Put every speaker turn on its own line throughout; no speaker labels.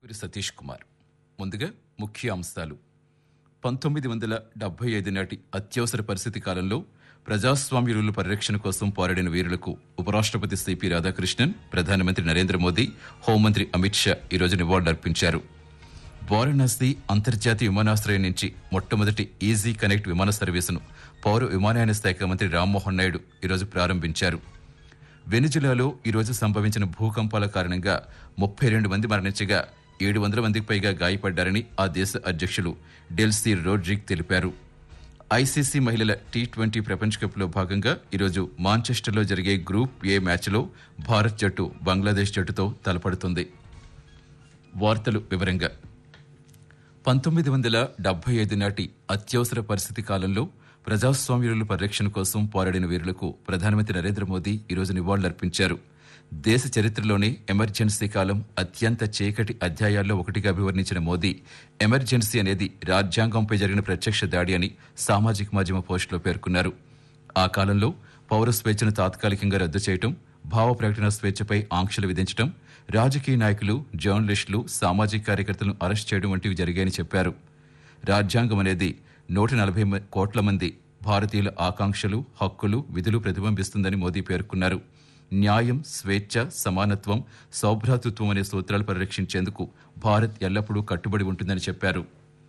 పేరు సతీష్ కుమార్ ముందుగా ముఖ్య అంశాలు పంతొమ్మిది వందల డెబ్బై ఐదు నాటి అత్యవసర పరిస్థితి కాలంలో ప్రజాస్వామ్య విలువల పరిరక్షణ కోసం పోరాడిన వీరులకు ఉపరాష్ట్రపతి సిపి రాధాకృష్ణన్ ప్రధానమంత్రి నరేంద్ర మోదీ హోంమంత్రి అమిత్ షా ఈరోజు నివాళులర్పించారు వారణాసి అంతర్జాతీయ విమానాశ్రయం నుంచి మొట్టమొదటి ఈజీ కనెక్ట్ విమాన సర్వీసును పౌర విమానయాన శాఖ మంత్రి రామ్మోహన్ నాయుడు ఈరోజు ప్రారంభించారు వెనిజులాలో ఈరోజు సంభవించిన భూకంపాల కారణంగా ముప్పై రెండు మంది మరణించగా ఏడు వందల మందికి పైగా గాయపడ్డారని ఆ దేశ అధ్యక్షులు డెల్సీ రోడ్రిక్ తెలిపారు ఐసీసీ మహిళల టీ ట్వంటీ ప్రపంచ కప్లో భాగంగా ఈరోజు మాంచెస్టర్లో జరిగే గ్రూప్ ఏ మ్యాచ్లో భారత్ జట్టు బంగ్లాదేశ్ జట్టుతో తలపడుతుంది వార్తలు వివరంగా పంతొమ్మిది వందల డెబ్బై ఐదు నాటి అత్యవసర పరిస్థితి కాలంలో ప్రజాస్వామ్యుల పరిరక్షణ కోసం పోరాడిన వీరులకు ప్రధానమంత్రి నరేంద్ర మోదీ ఈరోజు నివాళులర్పించారు దేశ చరిత్రలోనే ఎమర్జెన్సీ కాలం అత్యంత చీకటి అధ్యాయాల్లో ఒకటిగా అభివర్ణించిన మోదీ ఎమర్జెన్సీ అనేది రాజ్యాంగంపై జరిగిన ప్రత్యక్ష దాడి అని సామాజిక మాధ్యమ పోస్టులో పేర్కొన్నారు ఆ కాలంలో పౌర స్వేచ్ఛను తాత్కాలికంగా రద్దు చేయటం భావ ప్రకటన స్వేచ్ఛపై ఆంక్షలు విధించడం రాజకీయ నాయకులు జర్నలిస్టులు సామాజిక కార్యకర్తలను అరెస్ట్ చేయడం వంటివి జరిగాయని చెప్పారు రాజ్యాంగం అనేది నూట నలభై మ- కోట్ల మంది భారతీయుల ఆకాంక్షలు హక్కులు విధులు ప్రతిబింబిస్తుందని మోదీ పేర్కొన్నారు న్యాయం స్వేచ్ఛ సమానత్వం సౌభ్రాతృత్వం అనే సూత్రాలు పరిరక్షించేందుకు భారత్ ఎల్లప్పుడూ కట్టుబడి ఉంటుందని చెప్పారు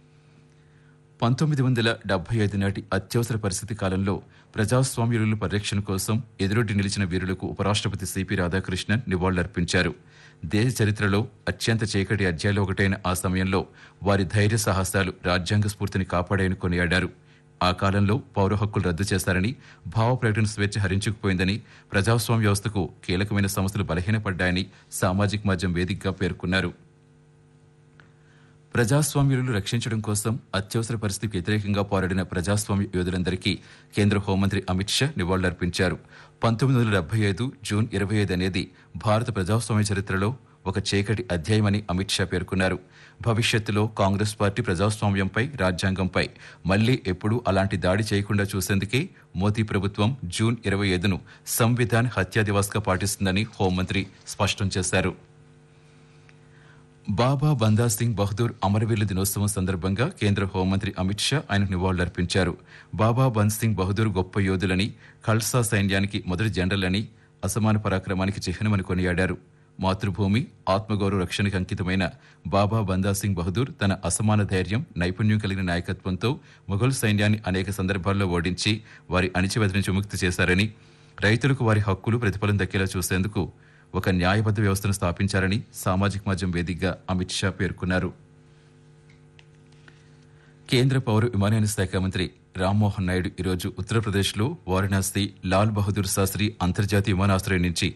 పంతొమ్మిది వందల డెబ్బై ఐదు నాటి అత్యవసర పరిస్థితి కాలంలో ప్రజాస్వామ్య విలువల పరిరక్షణ కోసం ఎదురొడ్డి నిలిచిన వీరులకు ఉపరాష్ట్రపతి సిపి రాధాకృష్ణన్ నివాళులర్పించారు దేశ చరిత్రలో అత్యంత చీకటి అధ్యాయంలో ఒకటైన ఆ సమయంలో వారి ధైర్య సాహసాలు రాజ్యాంగ స్ఫూర్తిని కాపాడాయని కొనియాడారు ఆ కాలంలో పౌర హక్కులు రద్దు చేశారని భావ ప్రకటన స్వేచ్ఛ హరించుకుపోయిందని ప్రజాస్వామ్య వ్యవస్థకు కీలకమైన సంస్థలు బలహీనపడ్డాయని సామాజిక మాధ్యమం వేదికగా పేర్కొన్నారు ప్రజాస్వామ్యులను రక్షించడం కోసం అత్యవసర పరిస్థితికి వ్యతిరేకంగా పోరాడిన ప్రజాస్వామ్య యోధులందరికీ కేంద్ర హోంమంత్రి అమిత్ షా నివాళులర్పించారు పంతొమ్మిది వందల డెబ్బై ఐదు జూన్ ఇరవై ఐదు అనేది భారత ప్రజాస్వామ్య చరిత్రలో ఒక చీకటి అధ్యాయమని అమిత్ షా పేర్కొన్నారు భవిష్యత్తులో కాంగ్రెస్ పార్టీ ప్రజాస్వామ్యంపై రాజ్యాంగంపై మళ్లీ ఎప్పుడూ అలాంటి దాడి చేయకుండా చూసేందుకే మోదీ ప్రభుత్వం జూన్ ఇరవై ఐదును సంవిధాన్ హత్యా దివాస్గా పాటిస్తుందని హోంమంత్రి స్పష్టం చేశారు బాబా బందా సింగ్ బహదూర్ అమరవీరుల దినోత్సవం సందర్భంగా కేంద్ర హోంమంత్రి అమిత్ షా ఆయనకు నివాళులర్పించారు బాబా బంద్ సింగ్ బహదూర్ గొప్ప యోధులని ఖల్సా సైన్యానికి మొదటి జనరల్ అని అసమాన పరాక్రమానికి చిహ్నమని కొనియాడారు మాతృభూమి ఆత్మగౌరవ రక్షణకు అంకితమైన బాబా బందా సింగ్ బహదూర్ తన అసమాన ధైర్యం నైపుణ్యం కలిగిన నాయకత్వంతో మొఘల్ సైన్యాన్ని అనేక సందర్భాల్లో ఓడించి వారి అణిచివేత నుంచి విముక్తి చేశారని రైతులకు వారి హక్కులు ప్రతిఫలం దక్కేలా చూసేందుకు ఒక న్యాయబద్ధ వ్యవస్థను స్థాపించారని సామాజిక మాధ్యమం వేదికగా అమిత్ షా పేర్కొన్నారు కేంద్ర పౌర విమానయాన శాఖ మంత్రి రామ్మోహన్ నాయుడు ఈరోజు ఉత్తరప్రదేశ్లో వారణాసి లాల్ బహదూర్ శాస్త్రి అంతర్జాతీయ విమానాశ్రయం నుంచి